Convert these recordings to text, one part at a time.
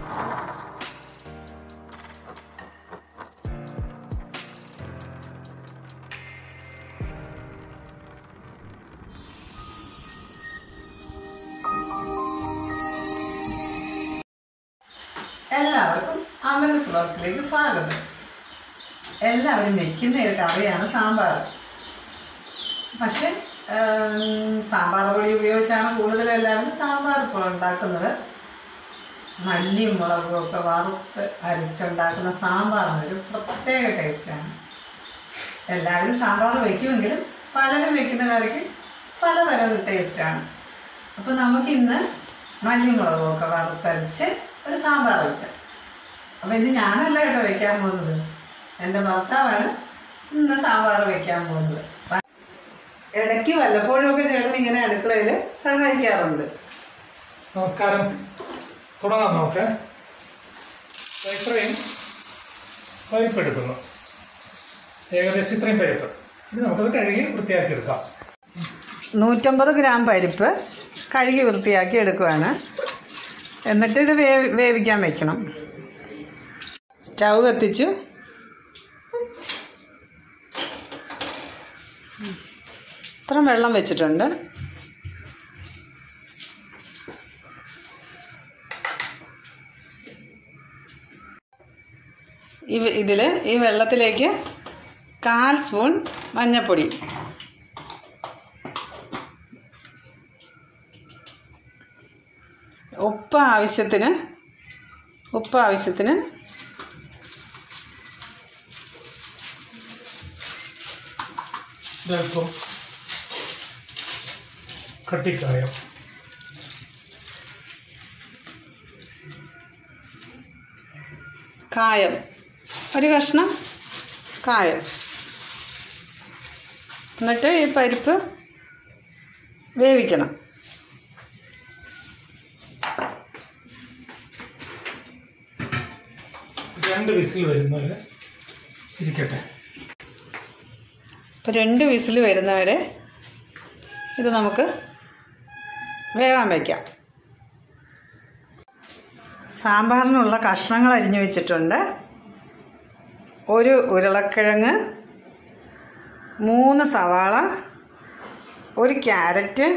എല്ലാവർക്കും അമലസ് ബോക്സിലേക്ക് സ്വാഗതം എല്ലാവരും വെക്കുന്ന ഒരു കറിയാണ് സാമ്പാർ പക്ഷെ ഉം, സാമ്പാർ പൊടി ഉപയോഗിച്ചാണ് കൂടുതൽ എല്ലാവരും സാമ്പാർ ഇപ്പോൾ ഉണ്ടാക്കുന്നത് മല്ലിയും മുളകും ഒക്കെ വറുത്ത് അരിച്ചുണ്ടാക്കുന്ന സാമ്പാറിന് ഒരു പ്രത്യേക ടേസ്റ്റാണ് എല്ലാവരും സാമ്പാർ വയ്ക്കുമെങ്കിലും പലരും വെക്കുന്ന കറിക്ക് പലതരം ടേസ്റ്റാണ് അപ്പോൾ നമുക്കിന്ന് മല്ലിമുളകും ഒക്കെ വറുത്തരച്ച് ഒരു സാമ്പാർ വയ്ക്കാം അപ്പോൾ ഇന്ന് ഞാനല്ല കേട്ടോ വെക്കാൻ പോകുന്നത് എൻ്റെ ഭർത്താവാണ് ഇന്ന് സാമ്പാർ വെക്കാൻ പോകുന്നത് പ- ഇടയ്ക്ക് വല്ലപ്പോഴും ഒക്കെ ചേട്ടൻ ഇങ്ങനെ അടുക്കളയിൽ സഹായിക്കാറുണ്ട് നമസ്കാരം തുടങ്ങാം നമുക്ക് ദാ ഇത്രയും പരിപ്പ് എടുക്കുന്നു ഏകദേശം ഇത്രയും പരിപ്പ് ഇത് നമുക്കത് കഴുകി വൃത്തിയാക്കി എടുക്കാം നൂറ്റമ്പത് ഗ്രാം പരിപ്പ് കഴുകി വൃത്തിയാക്കി എടുക്കുവാണ് എന്നിട്ട് ഇത് വേവി വേവിക്കാൻ വെക്കണം സ്റ്റൗ കത്തിച്ചു ഇത്ര വെള്ളം വെച്ചിട്ടുണ്ട് ഈ ഇതിൽ ഈ വെള്ളത്തിലേക്ക് കാൽ സ്പൂൺ മഞ്ഞൾപ്പൊടി ഉപ്പ് ആവശ്യത്തിന് ഉപ്പ് ആവശ്യത്തിന് ഇതൽപ്പം കട്ടിക്കായം കായം ഒരു കഷ്ണം കായം എന്നിട്ട് ഈ പരിപ്പ് വേവിക്കണം രണ്ട് വിസിൽ വരുന്നവരെ ഇരിക്കട്ടെ അപ്പോൾ രണ്ട് വിസിൽ വരുന്നവരെ ഇത് നമുക്ക് വേകാൻ വയ്ക്കാം സാമ്പാറിനുള്ള കഷ്ണങ്ങൾ അരിഞ്ഞു വെച്ചിട്ടുണ്ട് ഒരു ഉരുളക്കിഴങ്ങ് മൂന്ന് സവാള ഒരു ക്യാരറ്റ്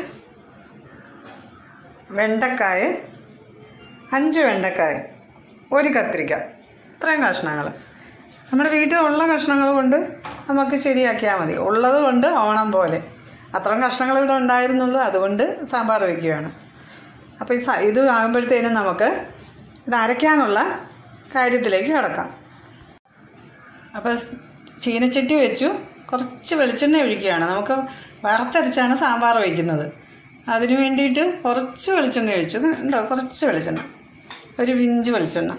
വെണ്ടക്കായ അഞ്ച് വെണ്ടക്കായ ഒരു കത്തിരിക്ക ഇത്രയും കഷ്ണങ്ങൾ നമ്മുടെ വീട്ടിലുള്ള കഷ്ണങ്ങൾ കൊണ്ട് നമുക്ക് ശരിയാക്കിയാൽ മതി ഉള്ളത് കൊണ്ട് ഓണം പോലെ അത്രയും കഷ്ണങ്ങൾ ഇവിടെ ഉണ്ടായിരുന്നുള്ളൂ അതുകൊണ്ട് സാമ്പാർ വയ്ക്കുകയാണ് അപ്പോൾ ഈ സ- ഇത് ആകുമ്പോഴത്തേനും നമുക്ക് ഇത് അരയ്ക്കാനുള്ള കാര്യത്തിലേക്ക് കിടക്കാം അപ്പോൾ സ് ചീനച്ചട്ടി വെച്ചു കുറച്ച് വെളിച്ചെണ്ണ ഒഴിക്കുകയാണ് നമുക്ക് വറുത്തരച്ചാണ് സാമ്പാർ വയ്ക്കുന്നത് അതിന് വേണ്ടിയിട്ട് കുറച്ച് വെളിച്ചെണ്ണ ഒഴിച്ചു ഉണ്ടോ കുറച്ച് വെളിച്ചെണ്ണ ഒരു പിഞ്ച് വെളിച്ചെണ്ണ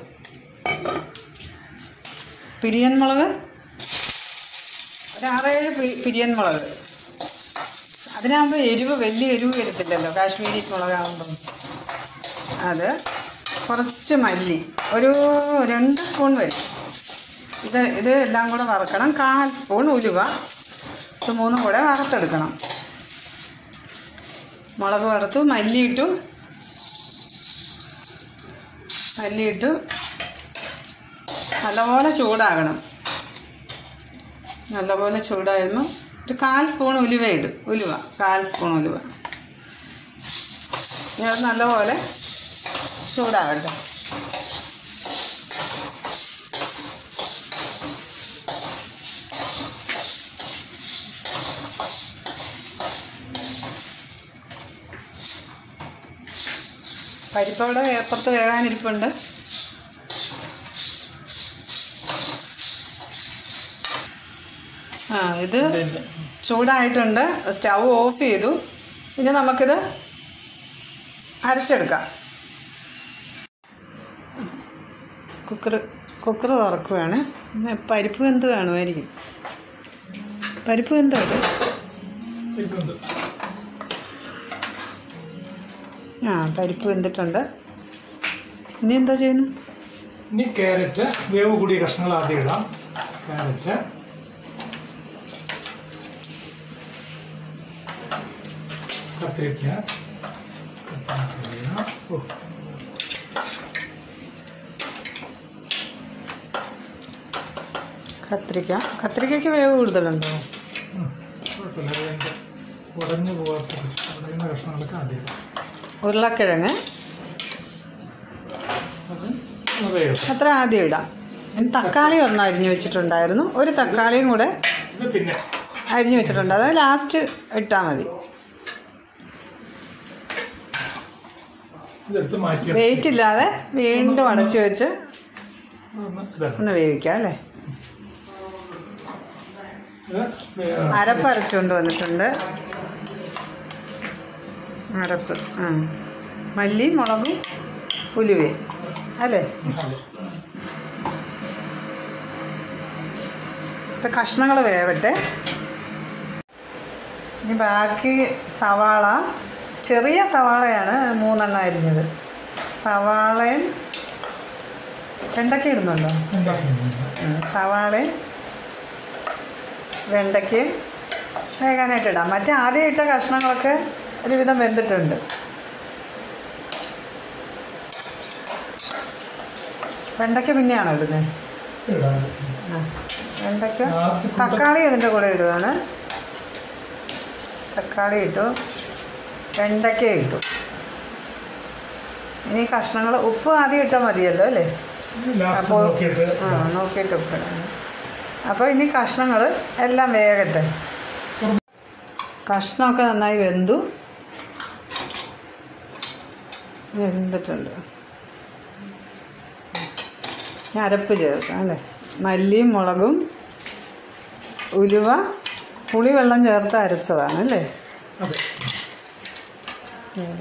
പിരിയൻ മുളക് ഒരു ആറേഴ് പി- പിരിയൻ മുളക് അതിനാകുമ്പോൾ എരിവ് വലിയ എരിവ് വരത്തില്ലല്ലോ കാശ്മീരി മുളകാകുമ്പം അത് കുറച്ച് മല്ലി ഒരു രണ്ട് സ്പൂൺ വരും ഇത് ഇത് എല്ലാം കൂടെ വറുക്കണം കാൽ സ്പൂൺ ഉലുവ ഇത് മൂന്നും കൂടെ വറുത്തെടുക്കണം മുളക് വറുത്തു മല്ലി ഇട്ടു മല്ലി ഇട്ടു നല്ലപോലെ ചൂടാകണം നല്ലപോലെ ചൂടാകുമ്പോൾ ഒരു കാൽ സ്പൂൺ ഉലുവ ഇടും ഉലുവ കാൽ സ്പൂൺ ഉലുവ ഇനി അത് നല്ലപോലെ ചൂടാകട്ടെ പരിപ്പവിടെ അപ്പുറത്ത് വേകാനിരിപ്പുണ്ട് ആ ഇത് ചൂടായിട്ടുണ്ട് സ്റ്റൗ ഓഫ് ചെയ്തു ഇനി നമുക്കിത് അരച്ചെടുക്കാം കുക്കർ കുക്കർ തുറക്കുകയാണ് പിന്നെ പരിപ്പ് വെന്ത് കാണുമായിരിക്കും പരിപ്പ് വെന്തോ ഇത്? ഇരിപ്പുണ്ട് ആ പരിപ്പ് വെന്തിട്ടുണ്ട് ഇനി എന്താ ചെയ്യുന്നു ഇനി ക്യാരറ്റ് വേവ് കൂടിയ കഷ്ണങ്ങൾ ആദ്യം ഇടാം ക്യാരറ്റ് കത്തിരിക്ക കത്തിരിക്ക. ഓ. കത്തിരിക്ക കത്തിരിക്കയ്ക്ക് വേവ് കൂടുതലുണ്ടോ ഉം. കുഴപ്പമില്ല അതിൻ്റെ ഉടഞ്ഞു പോകാത്ത ഉടയുന്ന കഷ്ണങ്ങളൊക്കെ ആദ്യം ഇടാം. ഉരുളക്കിഴങ്ങ് അത് ഒന്ന് വേഗം അത്ര ആദ്യം ഇടാം ഇനി തക്കാളി ഒന്ന് അരിഞ്ഞു വെച്ചിട്ടുണ്ടായിരുന്നു ഒരു തക്കാളിയും കൂടെ ഇത് പിന്നെ അരിഞ്ഞു വെച്ചിട്ടുണ്ട് അത് ലാസ്റ്റ് ഇട്ടാൽ മതി ഇതെടുത്ത് മാറ്റി വെയിറ്റ് ഇല്ലാതെ വീണ്ടും അടച്ചു വെച്ച് ഒന്ന് ഇതാക്കാം ഒന്ന് വേവിക്കാം അല്ലേ ഇത് വേ- അരപ്പ് അരച്ചുകൊണ്ട് വന്നിട്ടുണ്ട് അരപ്പ് ആ മല്ലി മുളകും ഉലുവയും അല്ലേ അതെ. ഇപ്പം കഷ്ണങ്ങൾ വേവട്ടെ ഇനി ബാക്കി സവാള ചെറിയ സവാളയാണ് മൂന്നെണ്ണം അരിഞ്ഞത് സവാളയും വെണ്ടയ്ക്ക ഇടുന്നുണ്ടോ ഉണ്ടാക്കുന്നുണ്ട്. ഉം. സവാളയും വെണ്ടയ്ക്കയും വേകാനായിട്ട് ഇടാം മറ്റേ ആദ്യം ഇട്ട കഷ്ണങ്ങളൊക്കെ ഒരുവിധം വെന്തിട്ടുണ്ട് വെണ്ടയ്ക്ക പിന്നെയാണോ ഇടുന്നത് ഇടാം. ആ വെണ്ടയ്ക്ക ആദ്യം തക്കാളി അതിൻ്റെ കൂടെ ഇടുകയാണ് തക്കാളി ഇട്ടു വെണ്ടയ്ക്ക ഇട്ടു ഇനി കഷ്ണങ്ങൾ ഉപ്പ് ആദ്യം ഇട്ടാൽ മതിയല്ലോ അല്ലേ ലാസ്റ്റ് അപ്പോൾ നോക്കിയിട്ട് ആ നോക്കിയിട്ട് ഉപ്പ് ഇടണം അപ്പോൾ ഇനി കഷ്ണങ്ങൾ എല്ലാം വേകട്ടെ കഷ്ണമൊക്കെ നന്നായി വെന്തു വെന്തിട്ടുണ്ട് ഞാൻ അരപ്പ് ചേർക്കാം അല്ലേ മല്ലിയും മുളകും ഉലുവ പുളിവെള്ളം ചേർത്ത് അരച്ചതാണ് അല്ലേ അതെ ഉം.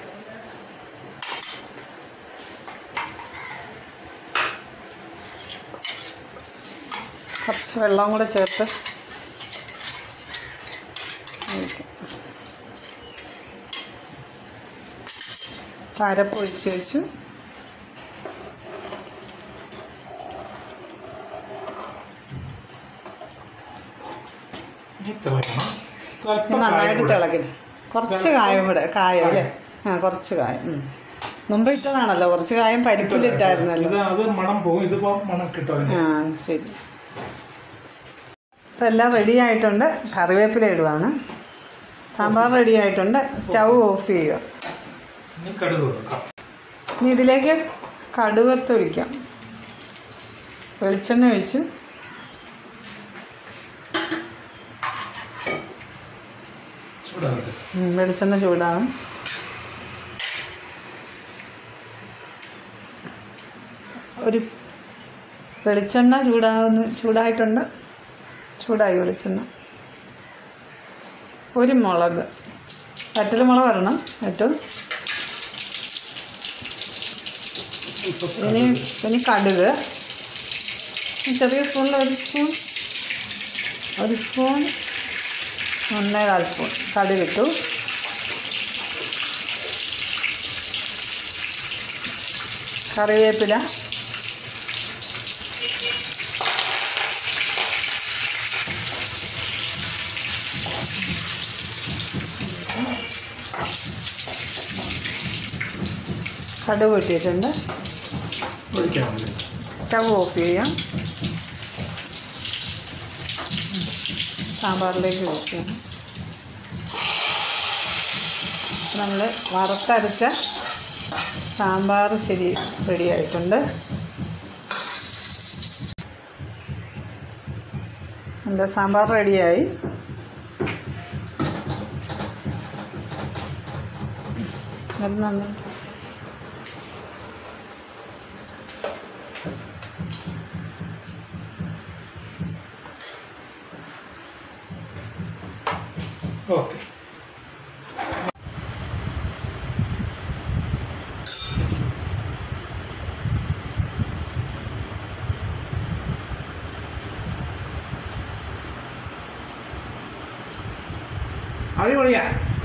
കുറച്ച് വെള്ളം കൂടെ ചേർത്ത് ഒഴിക്കാം. അപ്പം അരപ്പ് ഒഴിച്ച് വെച്ചു ഇനി തിളയ്ക്കണം. ഇത് അല്പം നന്നായിട്ട് കായം കൂടെ. തിളക്കിട്ട് കുറച്ച് കായം കൂടെ കായം അല്ലേ ആ കുറച്ച് കായം ഉം. മുമ്പ് ഇട്ടതാണല്ലോ കുറച്ച് കായം പരിപ്പിലിട്ടായിരുന്നല്ലോ ഇത് അത് മണം പോകും ഇതിപ്പോ മണം കിട്ടും അതിന്. ആ ശരി ഇപ്പം എല്ലാം റെഡി ആയിട്ടുണ്ട് കറിവേപ്പില ഇടുവാണ് സാമ്പാർ റെഡി ആയിട്ടുണ്ട് സ്റ്റൗ ഓഫ് ചെയ്യുക ഇനി കടുക് കൊടുക്കാം ഇനി ഇതിലേക്ക് കടുകത്ത് ഒഴിക്കാം വെളിച്ചെണ്ണ ഒഴിച്ച് ചൂടാകട്ടെ ഉം, വെളിച്ചെണ്ണ ചൂടാകും ഒരു വെളിച്ചെണ്ണ ചൂടാകുന്നു ചൂടായിട്ടുണ്ട് ചൂടായി വെളിച്ചെണ്ണ ഒരു മുളക് വറ്റൽ മുളക് വരണം ഏറ്റവും ഇപ്പൊ ഇനി ഇനി കടുക് ഈ ചെറിയ സ്പൂണിൽ ഒരു സ്പൂൺ ഒരു സ്പൂൺ ഒന്നേകാൽ സ്പൂൺ കടുക് ഇട്ടു കറിവേപ്പില കടുക് ഇട്ടിട്ടുണ്ട് ഒഴിക്കാൻ മതി സ്റ്റവ് ഓഫ് ചെയ്യാം സാമ്പാറിലേക്ക് വെക്കാം നമ്മൾ വറുത്തരച്ച സാമ്പാർ ശരി റെഡി ആയിട്ടുണ്ട് നല്ല സാമ്പാർ റെഡിയായി അത് നന്നായി ഓക്കെ അടിപൊളിയാണ്